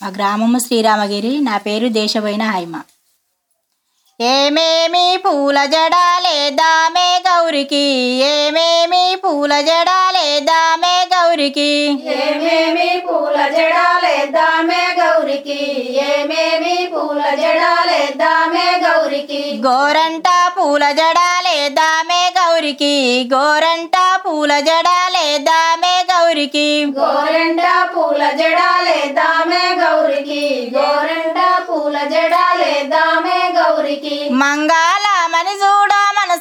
మా గ్రామము శ్రీరామగిరి నా పేరు దేశపోయిన హైమ ఏమేమి పూల జడాలే దామే గౌరికి ఏమేమి పూల జడాలే దామే గౌరికి ఏమేమి పూల జడాలేద్దామే గౌరికి ఏమేమి పూల జడాలేద్దామే గౌరికి గోరంట పూల జడాలే దామే గౌరికి గోరంట పూల జడాలే దామే గౌరికి గోరెంట పూల జడాలేద్దామే గౌరికి గోరెంట పూల జడాలేద్దామే గౌరికి మంగాళమని చూడ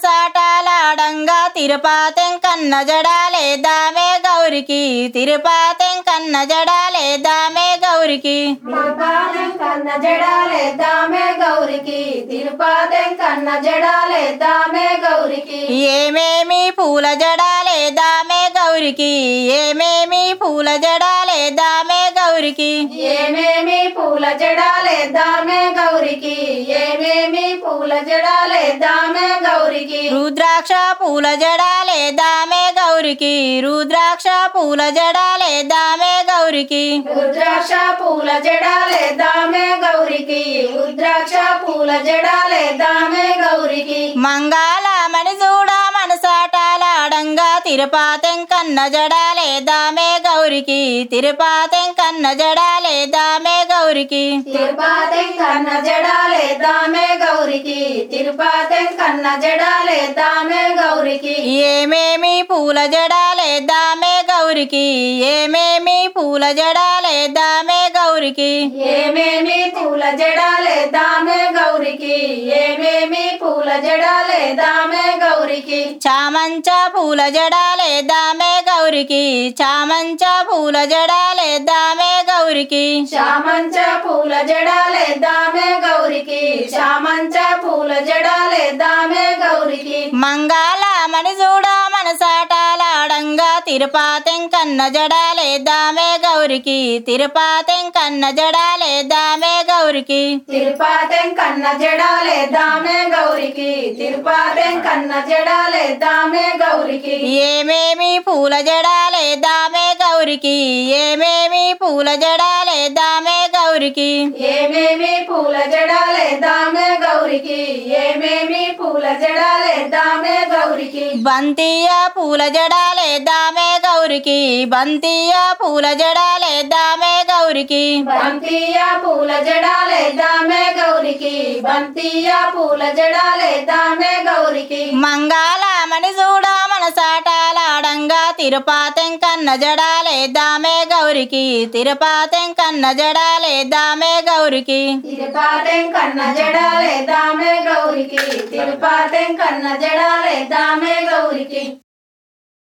మనసాటాలాడంగా తిరుపాతెం కన్న జడాలే దామే గౌరికి తిరుపాతెం కన్న జడాలే దామే గౌరికి తిరుపాతెం కన్న జడాలేద్దామే గౌరికి తిరుపాతెం కన్న జడాలేద్దామే గౌరికి ఏమేమి పూల జడాలే దామే గౌరికి ఏమేమి పూల జడాలే దామే గౌరికి ఏమేమి పూల జడాలేద్దామే గౌరికి ఏమేమి పూల జడాలేద్దామే గౌరికి రుద్రాక్ష పూల జడాలే దామే గౌరికి రుద్రాక్ష పూల జడాలే దామే గౌరికి రుద్రాక్ష పూల జడాలేద్దామే గౌరికి రుద్రాక్ష పూల జడాలేద్దామే గౌరికి మంగాళమని చూడ మనసాటాలాడంగా తిరుపాతెం కన్న జడాలే దామే గౌరికి తిరుపాతెం కన్న జడాలే దామే గౌరికి తిరుపాతెం కన్న జడాలేద్దామే గౌరికి తిరుపాతెం కన్న జడాలేద్దామే గౌరికి ఏమేమి పూల జడాలే దామే గౌరికి ఏమేమి పూల జడాలే దామే గౌరికి ఏమేమి పూల జడాలేద్దామే గౌరికి ఏమేమి పూల జడాలేద్దామే గౌరికి చామంచ పూల జడాలే దామే గౌరికి చామంచ పూల జడాలే దామే గౌరికి చామంచ పూల జడాలేద్దామే గౌరికి చామంచ పూల జడాలేద్దామే గౌరికి మంగాళమని చూడ మనసాటాలాడంగా తిరుపాతెం కన్న జడాలే దామే గౌరికి తిరుపాతెం కన్న జడాలే దామే గౌరికి తిరుపాతెం కన్న జడాలేద్దామే గౌరికి తిరుపాతెం కన్న జడాలేద్దామే గౌరికి ఏమేమి పూల జడాలే దామే గౌరికి ఏమేమి పూల జడాలే దామే గౌరికి ఏమేమి పూల జడాలేద్దామే గౌరికి ఏమేమి పూల జడాలేద్దామే గౌరికి బంతియ పూల జడాలే దామే గౌరికి బంతియ పూల జడాలే దామే గౌరికి బంతియ పూల జడాలేద్దామే గౌరికి బంతియ పూల జడాలేద్దామే గౌరికి మంగాళమని చూడ మనసాటాలాడంగా తిరుపాతెం కన్న జడాలే దామే గౌరికి తిరుపాతెం కన్న జడాలే దామే గౌరికి తిరుపాతెం కన్న జడాలేద్దామే గౌరికి తిరుపాతెం కన్న జడాలేద్దామే గౌరికి